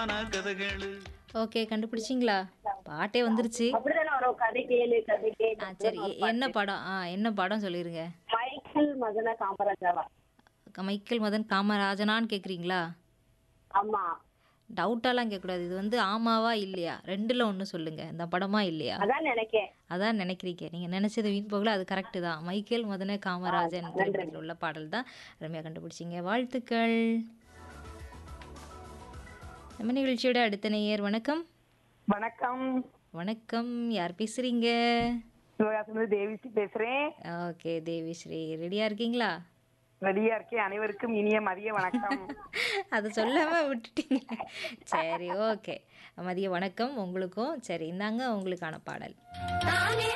புராண கதைகளு ஓகே கண்டுபிடிச்சிங்களா பாட்டே வந்துருச்சு அப்படிதானே வரும் கதை கேளு கதை கேளு ஆ சரி எ- என்ன படம் ஆ என்ன படம் சொல்லிருங்க மைக்கேல் மதன காமராஜாவா க- மைக்கேல் மதன் காமராஜனான்னு கேட்குறீங்களா ஆமா டவுட்டாலாம் கேட்கக்கூடாது இது வந்து ஆமாவா இல்லையா ரெண்டுல ஒன்று சொல்லுங்க இந்த படமா இல்லையா அதான் நினைக்கேன் அதான் நினைக்கிறீங்க நீங்க நினைச்சது வீண் போகல அது கரெக்டு தான் மைக்கேல் மதன காமராஜன் திரைப்படத்தில் உள்ள பாடல் தான் அருமையாக கண்டுபிடிச்சிங்க வாழ்த்துக்கள் நம்ம நிகழ்ச்சியோட அடுத்த நேயர் வணக்கம் வணக்கம் வணக்கம் யார் பேசுறீங்க சிவகாசிலிருந்து தேவிஸ்ரீ பேசுறேன் ஓகே தேவிஸ்ரீ ரெடியா இருக்கீங்களா ரெடியா இருக்கேன் அனைவருக்கும் இனிய மதிய வணக்கம் அதை சொல்லாம விட்டுட்டீங்க சரி ஓகே மதிய வணக்கம் உங்களுக்கும் சரி இந்தாங்க உங்களுக்கான பாடல்